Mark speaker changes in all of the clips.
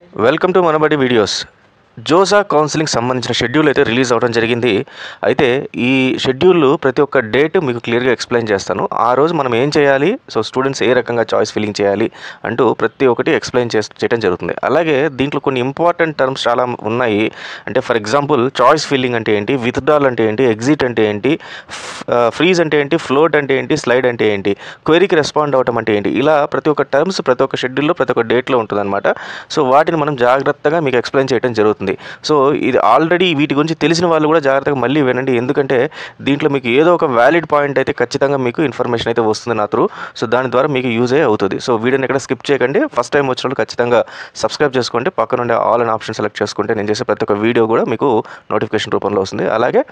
Speaker 1: welcome to Manabadi videos JoSAA counselling సంబంధించిన schedule అయితే release అవ్వడం జరిగింది అయితే ఈ షెడ్యూల్ ప్రతి ఒక్క డేట్ మీకు క్లియర్గా ఎక్స్ప్లెయిన్ చేస్తాను ఆ రోజు మనం ఏం చేయాలి సో స్టూడెంట్స్ ఏ రకంగా చాయిస్ ఫిల్లింగ్ చేయాలి అంటూ ప్రతి ఒక్కటి ఎక్స్ప్లెయిన్ చేస్ చేయడం జరుగుతుంది అలాగే దీంట్లో కొన్ని ఇంపార్టెంట్ టర్మ్స్ చాలా ఉన్నాయి అంటే ఫర్ ఎగ్జాంపుల్ చాయిస్ ఫిల్లింగ్ అంటే ఏంటి విత్డ్రాల్ అంటే ఏంటి ఎగ్జిట్ అంటే ఏంటి ఫ్రీజ్ అంటే ఏంటి ఫ్లోట్ అంటే ఏంటి స్లైడ్ అంటే ఏంటి క్వెరీకి రెస్పాండ్ అవ్వటం అంటే ఏంటి ఇలా ప్రతి ఒక్క టర్మ్స్ ప్రతి ఒక్క షెడ్యూల్లో ప్రతి ఒక్క డేట్లో ఉంటుందన్నమాట సో వాటిని మనం జాగ్రత్తగా మీకు ఎక్స్ప్లెయిన్ చేయడం జరుగుతుంది సో ఇది ఆల్రెడీ వీటి గురించి తెలిసిన వాళ్ళు కూడా జాగ్రత్తగా మళ్ళీ వినండి ఎందుకంటే దీంట్లో మీకు ఏదో ఒక వ్యాలిడ్ పాయింట్ అయితే ఖచ్చితంగా మీకు ఇన్ఫర్మేషన్ అయితే వస్తుంది నా త్రూ సో దాని ద్వారా మీకు యూజ్ అయ్యే అవుతుంది సో వీడియోని ఎక్కడ స్కిప్ చేయకండి ఫస్ట్ టైం వచ్చిన వాళ్ళు ఖచ్చితంగా సబ్స్క్రైబ్ చేసుకోండి పక్కన ఉండే ఆల్ అనే ఆప్షన్ సెలెక్ట్ చేసుకుంటే నేను చేసే ప్రతి ఒక్క వీడియో కూడా మీకు నోటిఫికేషన్ రూపంలో వస్తుంది అలాగే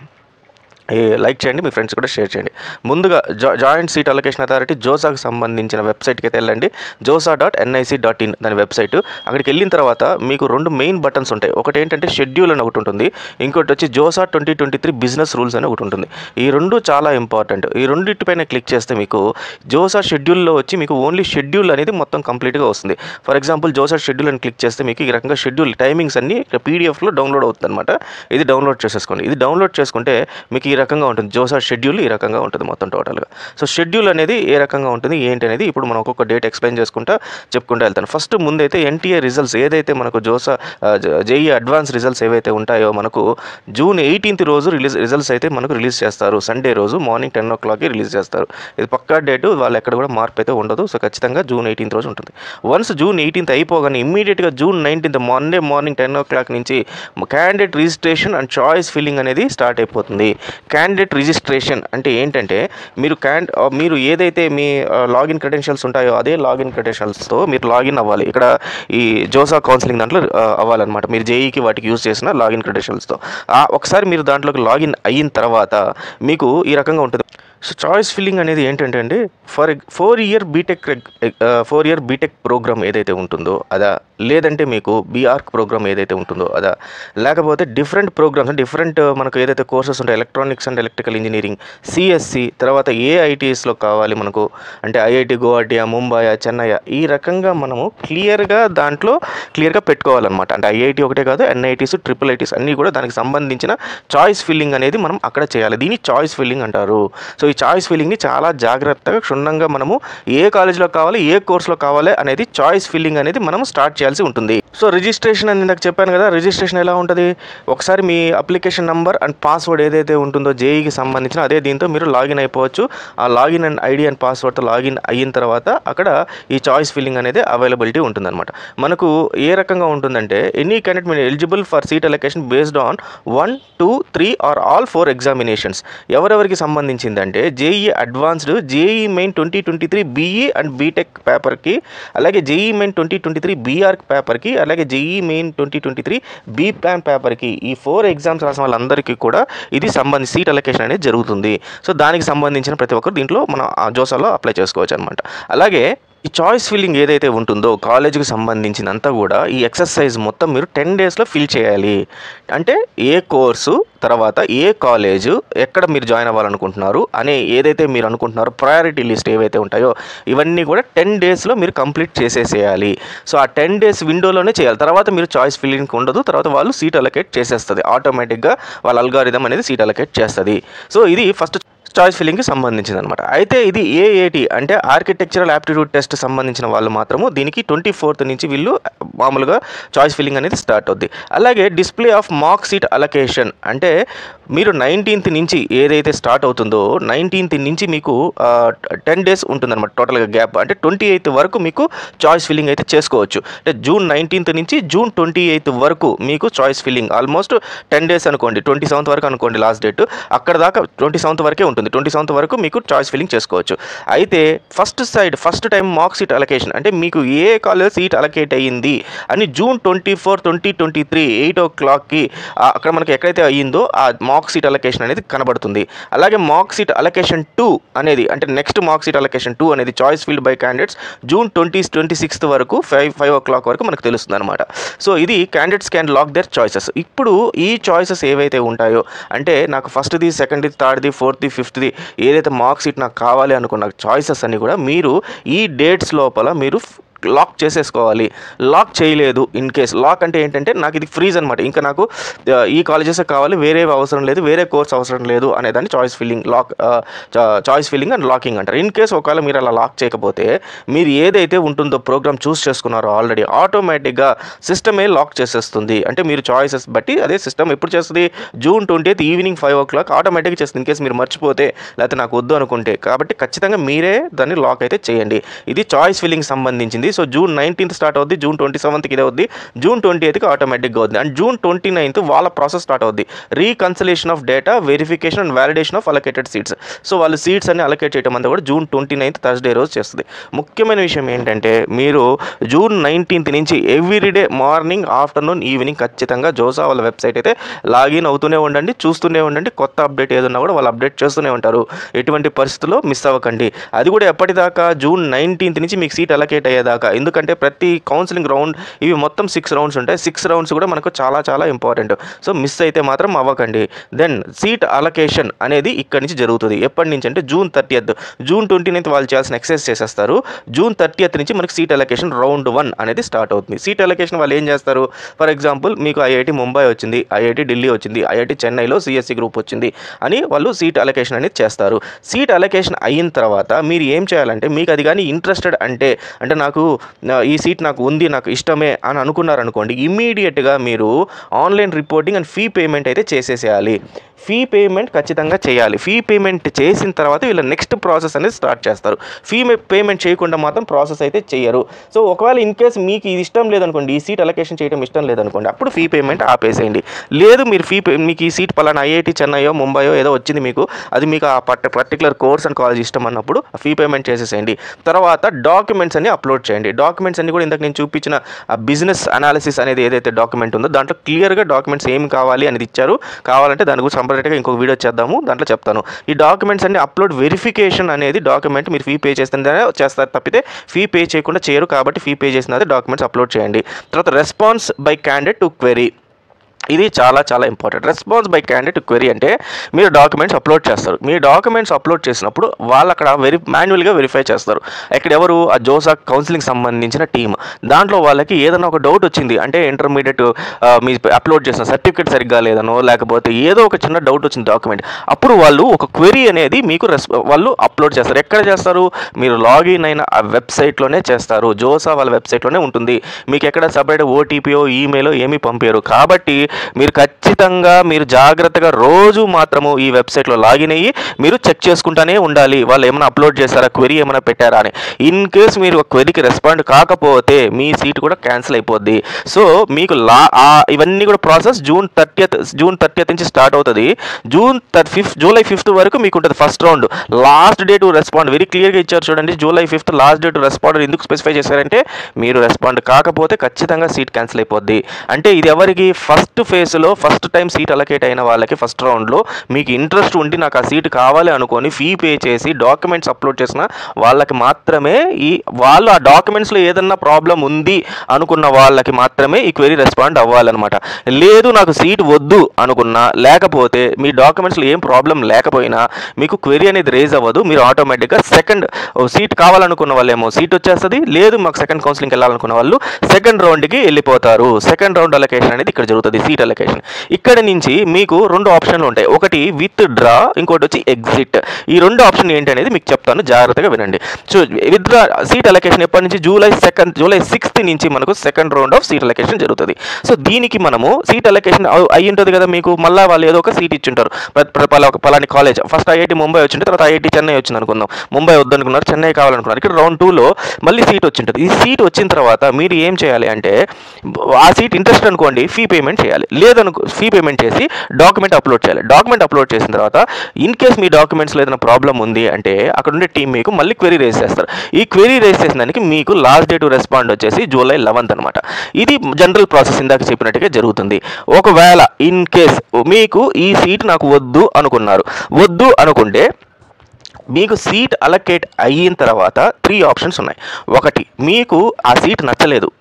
Speaker 1: ఈ లైక్ చేయండి మీ ఫ్రెండ్స్ కూడా షేర్ చేయండి ముందుగా జా జాయింట్ సీట్ అలొకేషన్ అథారిటీ జోసాకు సంబంధించిన వెబ్సైట్కి అయితే వెళ్ళండి JoSAA dot NIC dot in దాని వెబ్సైట్ అక్కడికి వెళ్ళిన తర్వాత మీకు రెండు మెయిన్ బటన్స్ ఉంటాయి ఒకటి ఏంటంటే షెడ్యూల్ అని ఒకటి ఉంటుంది ఇంకోటి వచ్చి JoSAA twenty twenty three business rules అని ఒకటి ఉంటుంది ఈ రెండు చాలా ఇంపార్టెంట్ ఈ రెండింటిపైన క్లిక్ చేస్తే మీకు జోసా షెడ్యూల్లో వచ్చి మీకు ఓన్లీ షెడ్యూల్ అనేది మొత్తం కంప్లీట్గా వస్తుంది ఫర్ ఎగ్జాంపుల్ జోసా షెడ్యూల్ అని క్లిక్ చేస్తే మీకు ఈ రకంగా షెడ్యూల్ టైమింగ్స్ అన్ని పీడిఎఫ్లో డౌన్లోడ్ అవుతుంది అనమాట ఇది డౌన్లోడ్ చేసేసుకోండి ఇది డౌన్లోడ్ చేసుకుంటే మీకు ఈ రకంగా ఉంటుంది జోసా షెడ్యూల్ ఈ రకంగా ఉంటుంది మొత్తం టోటల్గా సో షెడ్యూల్ అనేది ఏ రకంగా ఉంటుంది ఏంటి అనేది ఇప్పుడు మనం ఒక్కొక్క డేట్ ఎక్స్ప్లెయిన్ చేసుకుంటా చెప్పుకుంటూ వెళ్తాను ఫస్ట్ ముందైతే ఎన్టీఏ రిజల్ట్స్ ఏదైతే మనకు జోసా జేఈ అడ్వాన్స్ రిజల్ట్స్ ఏవైతే ఉంటాయో మనకు జూన్ ఎయిటీన్త్ రోజు రిలీజ్ రిజల్ట్స్ అయితే మనకు రిలీజ్ చేస్తారు సండే రోజు మార్నింగ్ టెన్ ఓ క్లాక్కి రిలీజ్ చేస్తారు ఇది పక్కా డేట్ వాళ్ళు ఎక్కడ కూడా మార్పు అయితే ఉండదు సో ఖచ్చితంగా జూన్ ఎయిటీన్త్ రోజు ఉంటుంది వన్స్ జూన్ ఎయిటీన్త్ అయిపోగానే ఇమ్మీడియట్గా June nineteenth Monday morning ten o'clock నుంచి candidate registration and choice filling అనేది స్టార్ట్ అయిపోతుంది క్యాండిడేట్ రిజిస్ట్రేషన్ అంటే ఏంటంటే మీరు క్యాన్ మీరు ఏదైతే మీ లాగిన్ క్రెడెన్షియల్స్ ఉంటాయో అదే లాగిన్ క్రెడెన్షియల్స్తో మీరు లాగిన్ అవ్వాలి ఇక్కడ ఈ జోసా కౌన్సిలింగ్ దాంట్లో ఆ, అవ్వాలన్నమాట మీరు జేఈకి వాటికి యూజ్ చేసిన లాగిన్ క్రెడెన్షియల్స్తో ఒకసారి మీరు దాంట్లోకి లాగిన్ అయిన తర్వాత మీకు ఈ రకంగా ఉంటుంది సో చాయిస్ ఫిల్లింగ్ అనేది ఏంటంటే అండి for four year BTech four year BTech program ఏదైతే ఉంటుందో అదా లేదంటే మీకు బీఆర్క్ ప్రోగ్రామ్ ఏదైతే ఉంటుందో అదా లేకపోతే డిఫరెంట్ ప్రోగ్రామ్స్ డిఫరెంట్ మనకు ఏదైతే కోర్సెస్ ఉంటాయి electronics and electrical engineering CSC తర్వాత ఏ ఐటీఎస్లో కావాలి మనకు అంటే ఐఐటి గువాహటి ముంబై చెన్నై ఈ రకంగా మనము క్లియర్గా దాంట్లో క్లియర్గా పెట్టుకోవాలన్నమాట అంటే ఐఐటి ఒకటే కాదు ఎన్ఐటీస్ ట్రిపుల్ ఐటీస్ అన్నీ కూడా దానికి సంబంధించిన చాయిస్ ఫిల్లింగ్ అనేది మనం అక్కడ చేయాలి దీన్ని చాయిస్ ఫిల్లింగ్ అంటారు సో ఈ చాయిస్ ఫిల్లింగ్ని చాలా జాగ్రత్తగా క్షుణ్ణంగా మనము ఏ కాలేజీలో కావాలి ఏ కోర్సులో కావాలి అనేది చాయిస్ ఫిల్లింగ్ అనేది మనం స్టార్ట్ చేయాల్సి ఉంటుంది సో రిజిస్ట్రేషన్ అని ఇందాక చెప్పాను కదా రిజిస్ట్రేషన్ ఎలా ఉంటుంది ఒకసారి మీ అప్లికేషన్ నంబర్ అండ్ పాస్వర్డ్ ఏదైతే ఉంటుందో జేఈకి సంబంధించిన అదే దీంతో మీరు లాగిన్ అయిపోవచ్చు ఆ లాగిన్ అండ్ ఐడి అండ్ పాస్వర్డ్తో లాగిన్ అయిన తర్వాత అక్కడ ఈ చాయిస్ ఫిల్లింగ్ అనేది అవైలబిలిటీ ఉంటుందన్నమాట మనకు ఏ రకంగా ఉంటుందంటే ఎనీ క్యాండిడేట్ మీరు eligible for seat allocation based on one two three or all four examinations ఎవరెవరికి సంబంధించిందంటే JEE advanced JEE main twenty twenty three BE and BTech పేపర్కి అలాగే JEE main twenty twenty three BArch పేపర్కి అలాగే JEE main twenty twenty three B plan పేపర్కి ఈ four exams రాసిన వాళ్ళందరికీ కూడా ఇది సంబంధించి సీట్ అలొకేషన్ అనేది జరుగుతుంది సో దానికి సంబంధించిన ప్రతి ఒక్కరు దీంట్లో మనం ఆ జోసాలో అప్లై చేసుకోవచ్చు అనమాట అలాగే ఈ చాయిస్ ఫిల్లింగ్ ఏదైతే ఉంటుందో కాలేజీకి సంబంధించినంతా కూడా ఈ ఎక్సర్సైజ్ మొత్తం మీరు టెన్ డేస్లో ఫిల్ చేయాలి అంటే ఏ కోర్సు తర్వాత ఏ కాలేజు ఎక్కడ మీరు జాయిన్ అవ్వాలనుకుంటున్నారు అనే ఏదైతే మీరు అనుకుంటున్నారో ప్రయారిటీ లిస్ట్ ఏవైతే ఉంటాయో ఇవన్నీ కూడా టెన్ డేస్లో మీరు కంప్లీట్ చేసేసేయాలి సో ఆ టెన్ డేస్ విండోలోనే చేయాలి తర్వాత మీరు చాయిస్ ఫిల్లింగ్ ఉండదు తర్వాత వాళ్ళు సీట్ అలొకేట్ చేసేస్తుంది ఆటోమేటిక్గా వాళ్ళ అల్గారిథం అనేది సీట్ అలొకేట్ చేస్తుంది సో ఇది ఫస్ట్ చాయిస్ ఫిల్లింగ్కి సంబంధించింది అనమాట అయితే ఇది ఏఏటి అంటే ఆర్కిటెక్చరల్ యాప్టిట్యూడ్ టెస్ట్ సంబంధించిన వాళ్ళు మాత్రము దీనికి ట్వంటీ ఫోర్త్ నుంచి వీళ్ళు మామూలుగా చాయిస్ ఫిల్లింగ్ అనేది స్టార్ట్ అవుద్ది అలాగే display of mock seat allocation అంటే మీరు నైన్టీన్త్ నుంచి ఏదైతే స్టార్ట్ అవుతుందో నైన్టీన్త్ నుంచి మీకు టెన్ డేస్ ఉంటుందన్నమాట టోటల్గా గ్యాప్ అంటే ట్వంటీ ఎయిత్ వరకు మీకు చాయిస్ ఫిల్లింగ్ అయితే చేసుకోవచ్చు అంటే జూన్ నైన్టీన్త్ నుంచి జూన్ ట్వంటీ ఎయిత్ వరకు మీకు choice filling almost ten days అనుకోండి ట్వంటీ సెవెంత్ వరకు అనుకోండి లాస్ట్ డేట్ అక్కడ దాకా ట్వంటీ సెవెంత్ వరకే ఉంటుంది ట్వంటీ సెవెంత్ వరకు మీకు చాయిస్ ఫిల్లింగ్ చేసుకోవచ్చు అయితే first side first time mock seat allocation అంటే మీకు ఏ కాలేజ్ సీట్ అలొకేట్ అయ్యింది అని June twenty four twenty twenty three eight ఓ క్లాక్కి అక్కడ మనకి ఎక్కడైతే అయ్యిందో ఆ మాక్ సీట్ అలొకేషన్ అనేది కనబడుతుంది అలాగే మాక్ సీట్ అలొకేషన్ టూ అనేది అంటే next mock seat allocation two అనేది choice filled by candidates June twenty twenty sixth వరకు ఫైవ్ ఫైవ్ ఓ క్లాక్ వరకు మనకు తెలుస్తుంది అనమాట సో ఇది candidates can lock their choices ఇప్పుడు ఈ చాయిసెస్ ఏవైతే ఉంటాయో అంటే నాకు ఫస్ట్ది సెకండ్ది థర్డ్ది ఫోర్త్ది ఫిఫ్త్ది ఏదైతే మార్క్ సీట్ నాకు కావాలి అనుకున్న చాయిసెస్ అన్ని కూడా మీరు ఈ డేట్స్ లోపల మీరు లాక్ చేసేసుకోవాలి లాక్ చేయలేదు ఇన్ కేస్ లాక్ అంటే ఏంటంటే నాకు ఇది ఫ్రీజ్ అనమాట ఇంకా నాకు ఆ, ఈ కాలేజెస్ కావాలి వేరే అవసరం లేదు వేరే కోర్స్ అవసరం లేదు అనేదాన్ని choice filling lock choice filling and locking అంటారు ఇన్ కేస్ ఒకవేళ మీరు అలా లాక్ చేయకపోతే మీరు ఏదైతే ఉంటుందో ప్రోగ్రామ్ చూస్ చేసుకున్నారో ఆల్రెడీ ఆటోమేటిక్గా సిస్టమే లాక్ చేసేస్తుంది అంటే మీరు చాయిసెస్ బట్టి అదే సిస్టమ్ ఎప్పుడు చేస్తుంది June twenty evening five o'clock ఆటోమేటిక్గా చేస్తుంది ఇన్ కేస్ మీరు మర్చిపోతే లేకపోతే నాకు వద్దు అనుకుంటే కాబట్టి ఖచ్చితంగా మీరే దాన్ని లాక్ అయితే చేయండి ఇది చాయిస్ ఫిల్లింగ్ సంబంధించింది సో జూన్ నైన్టీన్త్ స్టార్ట్ అవుద్ది జూన్ ట్వంటీ సెవెంత్కి ఇదే అవుద్ది జూన్ ట్వంటీ ఎయిత్కి ఆటోమేటిక్గా అవుద్ది అండ్ జూన్ ట్వంటీ నైన్త్ వాళ్ళ ప్రాసెస్ స్టార్ట్ అవుద్ది reconciliation of data verification and validation of allocated seats so వాళ్ళు సీట్స్ అన్ని అలొకేట్ చేయడం అంతా కూడా జూన్ ట్వంటీ నైన్త్ థర్స్డే రోజు చేస్తుంది ముఖ్యమైన విషయం ఏంటంటే మీరు జూన్ నైన్టీన్త్ నుంచి ఎవ్రీడే మార్నింగ్ ఆఫ్టర్నూన్ ఈవినింగ్ ఖచ్చితంగా జోసా వాళ్ళ వెబ్సైట్ అయితే లాగిన్ అవుతూనే ఉండండి చూస్తూనే ఉండండి కొత్త అప్డేట్ ఏదన్నా కూడా వాళ్ళు అప్డేట్ చేస్తూనే ఉంటారు ఎటువంటి పరిస్థితుల్లో మిస్ అవ్వకండి అది కూడా ఎప్పటిదాకా జూన్ నైన్టీన్త్ నుంచి మీకు సీట్ అలొకేట్ అయ్యేదాకా ఎందుకంటే ప్రతి కౌన్సిలింగ్ రౌండ్ ఇవి మొత్తం సిక్స్ రౌండ్స్ ఉంటాయి సిక్స్ రౌండ్స్ కూడా మనకు చాలా చాలా ఇంపార్టెంట్ సో మిస్ అయితే మాత్రం అవ్వకండి దెన్ సీట్ అలొకేషన్ అనేది ఇక్కడి నుంచి జరుగుతుంది ఎప్పటి నుంచి అంటే June thirtieth June twenty ninth వాళ్ళు చేయాల్సిన ఎక్సైజ్ చేసేస్తారు జూన్ థర్టీయత్ నుంచి మనకి సీట్ అలొకేషన్ రౌండ్ వన్ అనేది స్టార్ట్ అవుతుంది సీట్ అలొకేషన్ వాళ్ళు ఏం చేస్తారు ఫర్ ఎగ్జాంపుల్ మీకు ఐఐటి ముంబై వచ్చింది ఐఐటి ఢిల్లీ వచ్చింది ఐఐటి చెన్నైలో సిఎస్సి గ్రూప్ వచ్చింది అని వాళ్ళు సీట్ అలొకేషన్ అనేది చేస్తారు సీట్ అలొకేషన్ అయిన తర్వాత మీరు ఏం చేయాలంటే మీకు అది కానీ ఇంట్రెస్టెడ్ అంటే అంటే నాకు నా- ఈ సీట్ నాకు ఉంది నాకు ఇష్టమే అని అనుకున్నారనుకోండి ఇమీడియట్గా మీరు online reporting and fee payment అయితే చేసేసేయాలి ఫీ పేమెంట్ ఖచ్చితంగా చేయాలి ఫీ పేమెంట్ చేసిన తర్వాత వీళ్ళ నెక్స్ట్ ప్రాసెస్ అనేది స్టార్ట్ చేస్తారు ఫీ పేమెంట్ చేయకుండా మాత్రం ప్రాసెస్ అయితే చేయరు సో ఒకవేళ ఇన్ కేస్ మీకు ఇది ఇష్టం లేదనుకోండి ఈ సీట్ అలొకేషన్ చేయడం ఇష్టం లేదనుకోండి అప్పుడు ఫీ పేమెంట్ ఆపేసేయండి లేదు మీరు ఫీ పే మీకు ఈ సీట్ పలానా ఐఐటి చెన్నైయో ముంబైయో ఏదో వచ్చింది మీకు అది మీకు ఆ పర్టి పర్టికులర్ కోర్స్ అండ్ కాలేజ్ ఇష్టం అన్నప్పుడు ఫీ పేమెంట్ చేసేసేయండి తర్వాత డాక్యుమెంట్స్ అన్ని అప్లోడ్ చేయండి డాక్యుమెంట్స్ అన్ని కూడా ఇందాక నేను చూపించిన ఆ బిజినెస్ అనాలిసిస్ అనేది ఏదైతే డాక్యుమెంట్ ఉందో దాంట్లో క్లియర్గా డాక్యుమెంట్స్ ఏం కావాలి అనేది ఇచ్చారు కావాలంటే దాని గురించి సపరేట్గా ఇంకొక వీడియో చేద్దాము దాంట్లో చెప్తాను ఈ డాక్యుమెంట్స్ అన్ని అప్లోడ్ వెరిఫికేషన్ అనేది డాక్యుమెంట్ మీరు ఫీ పే చేస్తుందనే చేస్తారు తప్పితే ఫీ పే చేయకుండా చేయరు కాబట్టి ఫీ పే చేసిన డాక్యుమెంట్స్ అప్లోడ్ చేయండి తర్వాత response by candidate to query ఇది చాలా చాలా important response by candidate query అంటే మీరు డాక్యుమెంట్స్ అప్లోడ్ చేస్తారు మీ డాక్యుమెంట్స్ అప్లోడ్ చేసినప్పుడు వాళ్ళు అక్కడ వెరి మాన్యువల్గా వెరిఫై చేస్తారు ఇక్కడ ఎవరు ఆ జోసా కౌన్సిలింగ్ సంబంధించిన టీమ్ దాంట్లో వాళ్ళకి ఏదైనా ఒక డౌట్ వచ్చింది అంటే ఇంటర్మీడియట్ మీ అప్లోడ్ చేసిన సర్టిఫికేట్ సరిగ్గా లేదనో లేకపోతే ఏదో ఒక చిన్న డౌట్ వచ్చింది డాక్యుమెంట్ అప్పుడు వాళ్ళు ఒక క్వెరీ అనేది మీకు రెస్ వాళ్ళు అప్లోడ్ చేస్తారు ఎక్కడ చేస్తారు మీరు లాగిన్ అయిన ఆ వెబ్సైట్లోనే చేస్తారు జోసా వాళ్ళ వెబ్సైట్లోనే ఉంటుంది మీకు ఎక్కడ సపరేట్ ఓటీపీయో ఈమెయిల్ ఏమీ పంపారు కాబట్టి మీరు ఖచ్చితంగా మీరు జాగ్రత్తగా రోజు మాత్రము ఈ వెబ్సైట్లో లాగిన్ అయ్యి మీరు చెక్ చేసుకుంటానే ఉండాలి వాళ్ళు ఏమైనా అప్లోడ్ చేశారా క్వెరీ ఏమైనా పెట్టారా అని ఇన్ కేస్ మీరు ఒక క్వెరీకి రెస్పాండ్ కాకపోతే మీ సీట్ కూడా క్యాన్సిల్ అయిపోద్ది సో మీకు లా ఆ- ఇవన్నీ కూడా process June thirtieth June thirtieth నుంచి స్టార్ట్ అవుతుంది జూన్ ఫిఫ్త్ జూలై ఫిఫ్త్ వరకు మీకు ఉంటుంది first round last day to respond very క్లియర్గా ఇచ్చారు చూడండి July fifth last day to respond ఎందుకు స్పెసిఫై చేశారంటే మీరు రెస్పాండ్ కాకపోతే ఖచ్చితంగా సీట్ క్యాన్సిల్ అయిపోద్ది అంటే ఇది ఎవరికి ఫస్ట్ ఫేజ్లో ఫస్ట్ టైం సీట్ అలకేట్ అయిన వాళ్ళకి ఫస్ట్ రౌండ్లో మీకు ఇంట్రెస్ట్ ఉండి నాకు ఆ సీట్ కావాలి అనుకొని ఫీ పే చేసి డాక్యుమెంట్స్ అప్లోడ్ చేసిన వాళ్ళకి మాత్రమే ఈ వాళ్ళు ఆ డాక్యుమెంట్స్లో ఏదన్నా ప్రాబ్లం ఉంది అనుకున్న వాళ్ళకి మాత్రమే ఈ క్వెరీ రెస్పాండ్ అవ్వాలన్నమాట లేదు నాకు సీట్ వద్దు అనుకున్నా లేకపోతే మీ డాక్యుమెంట్స్లో ఏం ప్రాబ్లం లేకపోయినా మీకు క్వెరీ అనేది రేజ్ అవ్వదు మీరు ఆటోమేటిక్గా సెకండ్ సీట్ కావాలనుకున్న వాళ్ళేమో సీట్ వచ్చేస్తుంది లేదు మాకు సెకండ్ కౌన్సిలింగ్కి వెళ్ళాలనుకున్న వాళ్ళు సెకండ్ రౌండ్కి వెళ్ళిపోతారు సెకండ్ రౌండ్ అలొకేషన్ అనేది ఇక్కడ జరుగుతుంది సీట్ అలొకేషన్ ఇక్కడ నుంచి మీకు రెండు ఆప్షన్లు ఉంటాయి ఒకటి విత్ డ్రా ఇంకోటి వచ్చి ఎగ్జిట్ ఈ రెండు ఆప్షన్ ఏంటి అనేది మీకు చెప్తాను జాగ్రత్తగా వినండి so withdraw seat allocation ఎప్పటి నుంచి జూలై సెకండ్ జూలై సిక్స్త్ నుంచి మనకు second round of seat allocation జరుగుతుంది సో దీనికి మనము సీట్ అలొకేషన్ అయి ఉంటుంది కదా మీకు మళ్ళీ వాళ్ళు ఏదో ఒక సీట్ ఇచ్చుంటారు ప్ర- ప్ర- పలా- పలాని కాలేజ్ ఫస్ట్ ఐఐటి ముంబై వచ్చింటే తర్వాత ఐఐటి చెన్నై వచ్చింది అనుకుందాం ముంబై వద్దనుకున్నారు చెన్నై కావాలనుకున్నారు ఇక్కడ రౌండ్ టూలో మళ్ళీ సీట్ వచ్చింటుంది ఈ సీట్ వచ్చిన తర్వాత మీరు ఏం చేయాలి అంటే ఆ సీట్ ఇంట్రెస్ట్ అనుకోండి ఫీ పేమెంట్ చేయాలి లేదనుకో ఫీ పేమెంట్ చేసి డాక్యుమెంట్ అప్లోడ్ చేయాలి డాక్యుమెంట్ అప్లోడ్ చేసిన తర్వాత ఇన్ కేస్ మీ డాక్యుమెంట్స్లో ఏదైనా ప్రాబ్లం ఉంది అంటే అక్కడ ఉండే టీం మీకు మళ్ళీ క్వెరీ రేస్ చేస్తారు ఈ క్వెరీ రేస్ చేసిన దానికి మీకు లాస్ట్ డే టు రెస్పాండ్ వచ్చేసి జూలై లెవెన్త్ అనమాట ఇది జనరల్ ప్రాసెస్ ఇందాక చెప్పినట్టుగా జరుగుతుంది ఒకవేళ ఇన్ కేస్ మీకు ఈ సీట్ నాకు వద్దు అనుకున్నారు వద్దు అనుకుంటే మీకు సీట్ అలకేట్ అయిన తర్వాత త్రీ ఆప్షన్స్ ఉన్నాయి ఒకటి మీకు ఆ సీట్ నచ్చలేదు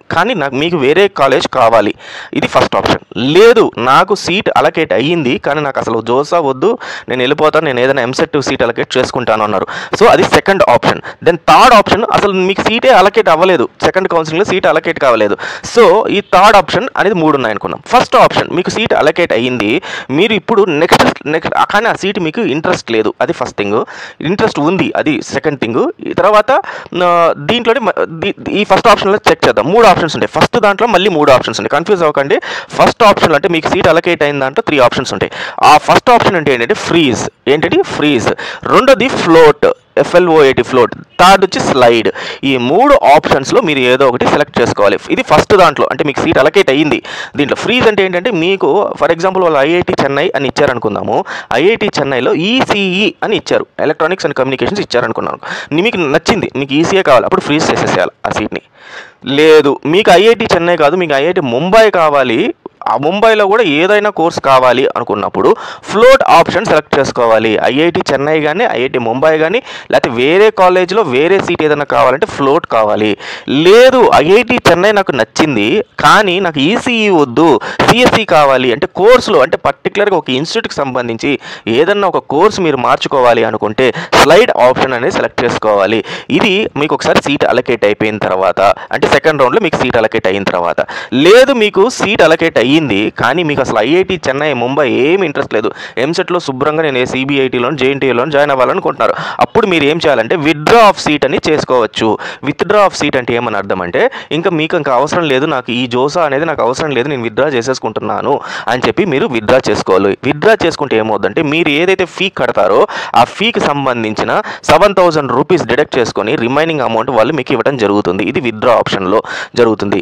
Speaker 1: కానీ నాకు మీకు వేరే కాలేజ్ కావాలి ఇది ఫస్ట్ ఆప్షన్ లేదు నాకు సీట్ అలకేట్ అయ్యింది కానీ నాకు అసలు జోసా వద్దు నేను వెళ్ళిపోతాను నేను ఏదైనా ఎంసెట్ సీట్ అలకేట్ చేసుకుంటాను అన్నారు సో అది second option then third option అసలు మీకు సీటే అలకేట్ అవ్వలేదు సెకండ్ కౌన్సిలింగ్లో సీట్ అలకేట్ కావలేదు సో ఈ థర్డ్ ఆప్షన్ అనేది మూడు ఉన్నాయి అనుకున్నాం ఫస్ట్ ఆప్షన్ మీకు సీట్ అలకేట్ అయ్యింది మీరు ఇప్పుడు నెక్స్ట్ నెక్స్ట్ కానీ ఆ సీట్ మీకు ఇంట్రెస్ట్ లేదు అది ఫస్ట్ థింగ్ ఇంట్రెస్ట్ ఉంది అది సెకండ్ థింగ్ తర్వాత ఆ, దీంట్లోనే మ- దీ- ఈ ఫస్ట్ ఆప్షన్లో చెక్ చేద్దాం మూడు ఆప్షన్స్ ఉంటాయి ఫస్ట్ దాంట్లో మళ్ళీ మూడు ఆప్షన్స్ ఉంటాయి కన్ఫ్యూజ్ అవ్వకండి ఫస్ట్ ఆప్షన్ అంటే మీకు సీట్ అలకేట్ అయిన దాంట్లో త్రీ ఆప్షన్స్ ఉంటాయి ఆ ఫస్ట్ ఆప్షన్ అంటే ఏంటంటే ఫ్రీజ్ ఏంటంటే ఫ్రీజ్ రెండోది ఫ్లోట్ ఎఫ్ఎల్ఓఏటి ఫ్లోట్ థర్డ్ వచ్చి స్లైడ్ ఈ మూడు ఆప్షన్స్లో మీరు ఏదో ఒకటి సెలెక్ట్ చేసుకోవాలి ఇది ఫస్ట్ దాంట్లో అంటే మీకు సీట్ అలకేట్ అయ్యింది దీంట్లో ఫ్రీజ్ అంటే ఏంటంటే మీకు ఫర్ ఎగ్జాంపుల్ వాళ్ళు ఐఐటి చెన్నై అని ఇచ్చారనుకుందాము ఐఐటి చెన్నైలో ఈసీఈ అని ఇచ్చారు ఎలక్ట్రానిక్స్ అండ్ కమ్యూనికేషన్స్ ఇచ్చారనుకున్నాను నీ- మీకు నచ్చింది మీకు ఈసీఏ కావాలి అప్పుడు ఫ్రీజ్ చేసేసేయాలి ఆ సీట్ని లేదు మీకు ఐఐటి చెన్నై కాదు మీకు ఐఐటి ముంబై కావాలి ఆ ముంబైలో కూడా ఏదైనా కోర్స్ కావాలి అనుకున్నప్పుడు ఫ్లోట్ ఆప్షన్ సెలెక్ట్ చేసుకోవాలి ఐఐటి చెన్నై కానీ ఐఐటి ముంబై కానీ లేకపోతే వేరే కాలేజ్లో వేరే సీట్ ఏదైనా కావాలంటే ఫ్లోట్ కావాలి లేదు ఐఐటి చెన్నై నాకు నచ్చింది కానీ నాకు ఈసీఈ వద్దు సిఎస్సి కావాలి అంటే కోర్సులో అంటే పర్టికులర్గా ఒక ఇన్స్టిట్యూట్కి సంబంధించి ఏదన్నా ఒక కోర్స్ మీరు మార్చుకోవాలి అనుకుంటే స్లైడ్ ఆప్షన్ అనేది సెలెక్ట్ చేసుకోవాలి ఇది మీకు ఒకసారి సీట్ అలకేట్ అయిపోయిన తర్వాత అంటే సెకండ్ రౌండ్లో మీకు సీట్ అలకేట్ అయిన తర్వాత లేదు మీకు సీట్ అలకేట్ అయ్యింది కానీ మీకు అసలు ఐఐటి చెన్నై ముంబై ఏమి ఇంట్రెస్ట్ లేదు ఎంసెట్లో శుభ్రంగా నేను సిబిఐటీలో జేఎన్టీలో జాయిన్ అవ్వాలనుకుంటున్నారు అప్పుడు మీరు ఏం చేయాలంటే విత్డ్రా ఆఫ్ సీట్ అని చేసుకోవచ్చు విత్డ్రా ఆఫ్ సీట్ అంటే ఏమని అర్థం అంటే ఇంకా మీకు ఇంకా అవసరం లేదు నాకు ఈ జోసా అనేది నాకు అవసరం లేదు నేను విత్డ్రా చేసేసుకుంటున్నాను అని చెప్పి మీరు విత్డ్రా చేసుకోవాలి విత్డ్రా చేసుకుంటే ఏమవుతుందంటే మీరు ఏదైతే ఫీ కడతారో ఆ ఫీకి సంబంధించిన సెవెన్ థౌసండ్ రూపీస్ డిడక్ట్ చేసుకొని రిమైనింగ్ అమౌంట్ వాళ్ళు మీకు ఇవ్వడం జరుగుతుంది ఇది విత్డ్రా ఆప్షన్లో జరుగుతుంది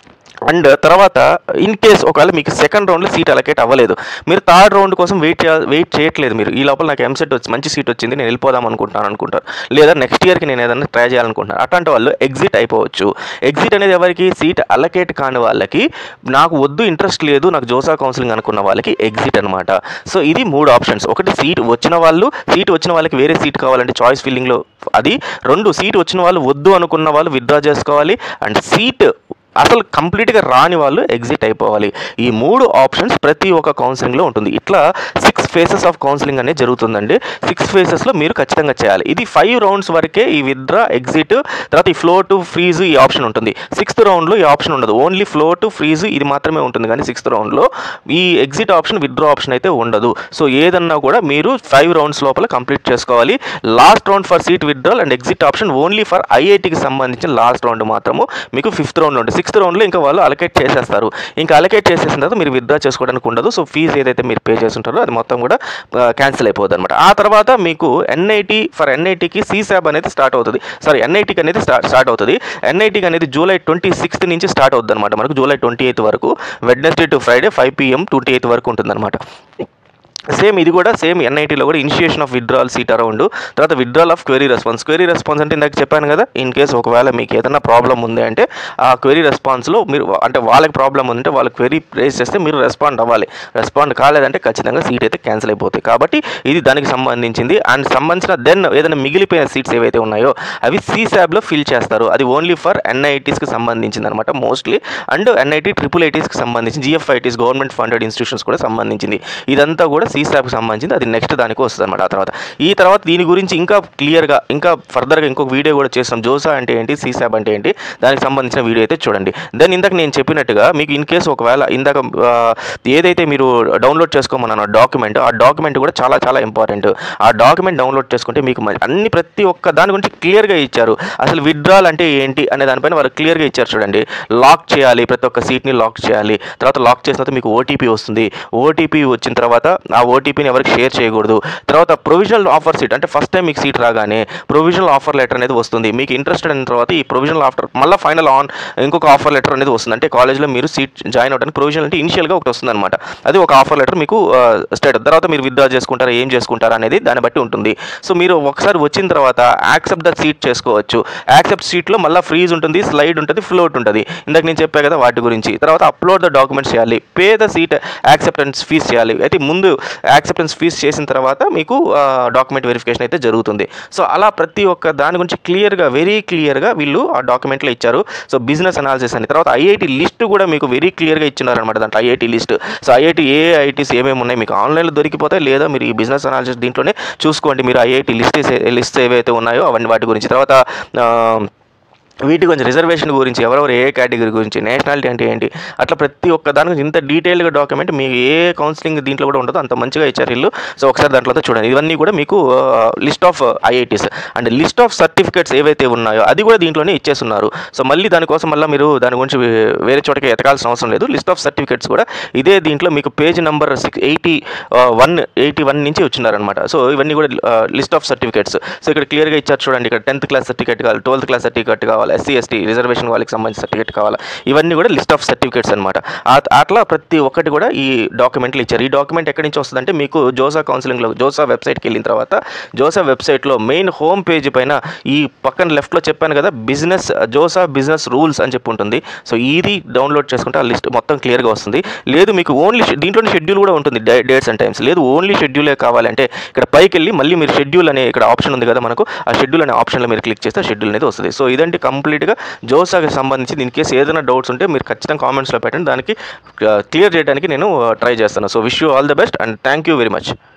Speaker 1: అండ్ తర్వాత ఇన్ కేస్ ఒకవేళ మీకు సెకండ్ రౌండ్లో సీట్ అలకేట్ అవ్వలేదు మీరు థర్డ్ రౌండ్ కోసం వెయిట్ చేయాలి వెయిట్ చేయట్లేదు మీరు ఈ లోపల నాకు ఎంసెట్ వచ్చి మంచి సీట్ వచ్చింది నేను వెళ్ళిపోదాం అనుకుంటున్నాను అనుకుంటారు లేదా నెక్స్ట్ ఇయర్కి నేను ఏదైనా ట్రై చేయాలనుకుంటున్నాను అట్లాంటి వాళ్ళు ఎగ్జిట్ అయిపోవచ్చు ఎగ్జిట్ అనేది ఎవరికి సీట్ అలకేట్ కాని వాళ్ళకి నాకు వద్దు ఇంట్రెస్ట్ లేదు నాకు జోసా కౌన్సిలింగ్ అనుకున్న వాళ్ళకి ఎగ్జిట్ అనమాట సో ఇది మూడు ఆప్షన్స్ ఒకటి సీట్ వచ్చిన వాళ్ళు సీట్ వచ్చిన వాళ్ళకి వేరే సీట్ కావాలంటే చాయిస్ ఫిల్లింగ్లో అది రెండు సీట్ వచ్చిన వాళ్ళు వద్దు అనుకున్న వాళ్ళు విత్డ్రా చేసుకోవాలి అండ్ సీట్ అసలు కంప్లీట్గా రాని వాళ్ళు ఎగ్జిట్ అయిపోవాలి ఈ మూడు ఆప్షన్స్ ప్రతి ఒక్క కౌన్సిలింగ్లో ఉంటుంది ఇట్లా సిక్స్ ఫేసెస్ ఆఫ్ కౌన్సిలింగ్ అనేది జరుగుతుందండి సిక్స్ ఫేసెస్లో మీరు ఖచ్చితంగా చేయాలి ఇది ఫైవ్ రౌండ్స్ వరకే ఈ విత్డ్రా ఎగ్జిట్ తర్వాత ఈ ఫ్లో టు ఫ్రీజ్ ఈ ఆప్షన్ ఉంటుంది సిక్స్త్ రౌండ్లో ఈ ఆప్షన్ ఉండదు ఓన్లీ ఫ్లో టు ఫ్రీజ్ ఇది మాత్రమే ఉంటుంది కానీ సిక్స్త్ రౌండ్లో ఈ ఎగ్జిట్ ఆప్షన్ విత్డ్రా ఆప్షన్ అయితే ఉండదు సో ఏదన్నా కూడా మీరు ఫైవ్ రౌండ్స్ లోపల కంప్లీట్ చేసుకోవాలి last round for seat withdrawal and exit option only for ఐఐటికి సంబంధించిన లాస్ట్ రౌండ్ మాత్రము మీకు ఫిఫ్త్ రౌండ్ ఉంటుంది సిక్స్త్ రౌండ్లో ఇంకా వాళ్ళు అలకేట్ చేసేస్తారు ఇంకా అలకేట్ చేసేసిన తర్వాత మీరు విత్డ్రా చేసుకోవడానికి ఉండదు సో ఫీజు ఏదైతే మీరు పే చేస్తుంటారో అది మొత్తం కూడా క్యాన్సిల్ అయిపోతుంది అనమాట ఆ తర్వాత మీకు ఎన్ఐటి ఫర్ ఎన్ఐటికి సీసాబ్ అనేది స్టార్ట్ అవుతుంది సారీ ఎన్ఐటికి అనేది స్టార్ట్ స్టార్ట్ అవుతుంది ఎన్ఐటికి అనేది జూలై ట్వంటీ సిక్స్త్ నుంచి స్టార్ట్ అవుతుంది అనమాట మనకు జూలై ట్వంటీ ఎయిత్ వరకు Wednesday to Friday five PM twenty eighth వరకు ఉంటుందన్నమాట సేమ్ ఇది కూడా సేమ్ ఎన్ఐటీలో కూడా initiation of withdrawal seat around తర్వాత withdrawal of query response query response అంటే ఇందాక చెప్పాను కదా ఇన్ కేస్ ఒకవేళ మీకు ఏదైనా ప్రాబ్లం ఉంది అంటే ఆ క్వెరీ రెస్పాన్స్లో మీరు అంటే వాళ్ళకి ప్రాబ్లం ఉందంటే వాళ్ళకి క్వెరీ రేస్ చేస్తే మీరు రెస్పాండ్ అవ్వాలి రెస్పాండ్ కాలేదంటే ఖచ్చితంగా సీట్ అయితే క్యాన్సిల్ అయిపోతాయి కాబట్టి ఇది దానికి సంబంధించింది అండ్ సంబంధించిన దెన్ ఏదైనా మిగిలిపోయిన సీట్స్ ఏవైతే ఉన్నాయో అవి సీసాబ్లో ఫిల్ చేస్తారు అది ఓన్లీ ఫర్ ఎన్ఐటీస్కి సంబంధించింది అనమాట మోస్ట్లీ అండ్ ఎన్ఐటీ ట్రిపుల్ ఐటీస్కి సంబంధించి జిఎఫ్ఐటీస్ గవర్నమెంట్ ఫండెడ్ ఇన్స్టిట్యూషన్స్ కూడా సంబంధించింది ఇదంతా కూడా సీసాబ్కి సంబంధించింది అది నెక్స్ట్ దానికి వస్తుంది అనమాట ఆ తర్వాత ఈ తర్వాత దీని గురించి ఇంకా క్లియర్గా ఇంకా ఫర్దర్గా ఇంకొక వీడియో కూడా చేస్తాం జోసా అంటే ఏంటి సీసాబ్ అంటే ఏంటి దానికి సంబంధించిన వీడియో అయితే చూడండి దెన్ ఇందాక నేను చెప్పినట్టుగా మీకు ఇన్ కేసు ఒకవేళ ఇందాక ఆ, ఏదైతే మీరు డౌన్లోడ్ చేసుకోమన్నాను డాక్యుమెంట్ ఆ డాక్యుమెంట్ కూడా చాలా చాలా ఇంపార్టెంట్ ఆ డాక్యుమెంట్ డౌన్లోడ్ చేసుకుంటే మీకు మ- అన్ని ప్రతి ఒక్క దాని గురించి క్లియర్గా ఇచ్చారు అసలు విత్డ్రాల్ అంటే ఏంటి అనే దానిపైన వారు క్లియర్గా ఇచ్చారు చూడండి లాక్ చేయాలి ప్రతి ఒక్క సీట్ని లాక్ చేయాలి తర్వాత లాక్ చేసిన తర్వాత మీకు ఓటీపీ వస్తుంది ఓటీపీ వచ్చిన తర్వాత ఆ ఓటీపీని ఎవరికి షేర్ చేయకూడదు తర్వాత ప్రొవిజనల్ ఆఫర్ సీట్ అంటే ఫస్ట్ టైం మీకు సీట్ రాగానే ప్రొవిజనల్ ఆఫర్ లెటర్ అనేది వస్తుంది మీకు ఇంట్రెస్టెడ్ అయిన తర్వాత ఈ ప్రొవిజనల్ ఆఫర్ మళ్ళీ ఫైనల్ ఆన్ ఇంకొక ఆఫర్ లెటర్ అనేది వస్తుంది అంటే కాలేజ్లో మీరు సీట్ జాయిన్ అవడానికి ప్రొవిజనల్ అంటే ఇనిషియల్గా ఒకటి వస్తుంది అనమాట అది ఒక ఆఫర్ లెటర్ మీకు స్టేట్ తర్వాత మీరు విత్డ్రా చేసుకుంటారా ఏం చేసుకుంటారా అనేది దాన్ని బట్టి ఉంటుంది సో మీరు ఒకసారి వచ్చిన తర్వాత యాక్సెప్ట్ ద సీట్ చేసుకోవచ్చు యాక్సెప్ట్ సీట్లో మళ్ళీ ఫ్రీజ్ ఉంటుంది స్లైడ్ ఉంటుంది ఫ్లోట్ ఉంటుంది ఇందాక నేను చెప్పా కదా వాటి గురించి తర్వాత అప్లోడ్ ద డాక్యుమెంట్స్ చేయాలి pay the seat acceptance fees చేయాలి అయితే ముందు యాక్సెప్టెన్స్ ఫీజ్ చేసిన తర్వాత మీకు డాక్యుమెంట్ వెరిఫికేషన్ అయితే జరుగుతుంది సో అలా ప్రతి ఒక్క దాని గురించి క్లియర్గా వెరీ క్లియర్గా వీళ్ళు ఆ డాక్యుమెంట్లో ఇచ్చారు సో బిజినెస్ అనాలిసిస్ అని తర్వాత ఐఐటి లిస్ట్ కూడా మీకు వెరీ క్లియర్గా ఇచ్చినారనమాట దాంట్లో ఐఐటి లిస్ట్ సో ఐఐటి ఏ ఐటీస్ ఏమేమి ఉన్నాయి మీకు ఆన్లైన్లో దొరికిపోతాయి లేదా మీరు ఈ బిజినెస్ అనాలిసిస్ దీంట్లోనే చూసుకోండి మీరు ఐఐటి లిస్ట్ లిస్ట్ ఏవైతే ఉన్నాయో అవన్నీ వాటి గురించి తర్వాత ఆ, వీటి గురించి రిజర్వేషన్ గురించి ఎవరెవరు ఏ కేటగిరీ గురించి నేషనాలిటీ అంటే ఏంటి అట్లా ప్రతి ఒక్క దాని గురించి ఇంత డీటెయిల్గా డాక్యుమెంట్ మీకు ఏ కౌన్సిలింగ్ దీంట్లో కూడా ఉంటుందో అంత మంచిగా ఇచ్చారు వీళ్ళు సో ఒకసారి దాంట్లో అంతా చూడండి ఇవన్నీ కూడా మీకు list of IITs and list of certificates ఏవైతే ఉన్నాయో అది కూడా దీంట్లోనే ఇచ్చేస్తున్నారు సో మళ్ళీ దానికోసం మళ్ళీ మీరు దాని గురించి వే- వేరే చోటకి ఎతకాల్సిన అవసరం లేదు లిస్ట్ ఆఫ్ సర్టిఫికేట్స్ కూడా ఇదే దీంట్లో మీకు page number six eighty one eighty one నుంచి వచ్చినారనమాట సో ఇవన్నీ కూడా లిస్ట్ ఆఫ్ సర్టిఫికేట్స్ సో ఇక్కడ క్లియర్గా ఇచ్చారు చూడండి ఇక్కడ టెన్త్ క్లాస్ సర్టిఫికేట్ కావాలి ట్వెల్త్ క్లాస్ సర్టిఫికేట్ కావాలి ఎస్సీ ఎస్టీ రిజర్వేషన్ వాళ్ళకి సంబంధించిన సర్టిఫికేట్ కావాలి ఇవన్నీ కూడా లిస్ట్ ఆఫ్ సర్టిఫికేట్స్ అనమాట అట్లా ప్రతి ఒక్కటి కూడా ఈ డాక్యుమెంట్లు ఇచ్చారు ఈ డాక్యుమెంట్ ఎక్కడి నుంచి వస్తుందంటే మీకు జోసా కౌన్సిలింగ్లో జోసా వెబ్సైట్కి వెళ్ళిన తర్వాత జోసా వెబ్సైట్లో మెయిన్ హోమ్ పేజ్ పైన ఈ పక్కన లెఫ్ట్లో చెప్పాను కదా బిజినెస్ జోసా బిజినెస్ రూల్స్ అని చెప్పి ఉంటుంది సో ఇది డౌన్లోడ్ చేసుకుంటే ఆ లిస్ట్ మొత్తం క్లియర్గా వస్తుంది లేదు మీకు ఓన్లీ దీంట్లోనే షెడ్యూల్ కూడా ఉంటుంది డేట్స్ అండ్ టైమ్స్ లేదు ఓన్లీ షెడ్యూలే కావాలంటే ఇక్కడ పైకి వెళ్ళి మళ్ళీ మీరు షెడ్యూల్ అనే ఇక్కడ ఆప్షన్ ఉంది కదా మనకు ఆ షెడ్యూల్ అనే ఆప్షన్లో మీరు క్లిక్ చేస్తే షెడ్యూల్ అనేది వస్తుంది సో ఇదంటే కంప్లీట్గా జోసాకి సంబంధించి దీని కేసు ఏదైనా డౌట్స్ ఉంటే మీరు ఖచ్చితంగా కామెంట్స్లో పెట్టండి దానికి క్లియర్ చేయడానికి నేను ట్రై చేస్తాను so wish you all the best and thank you very much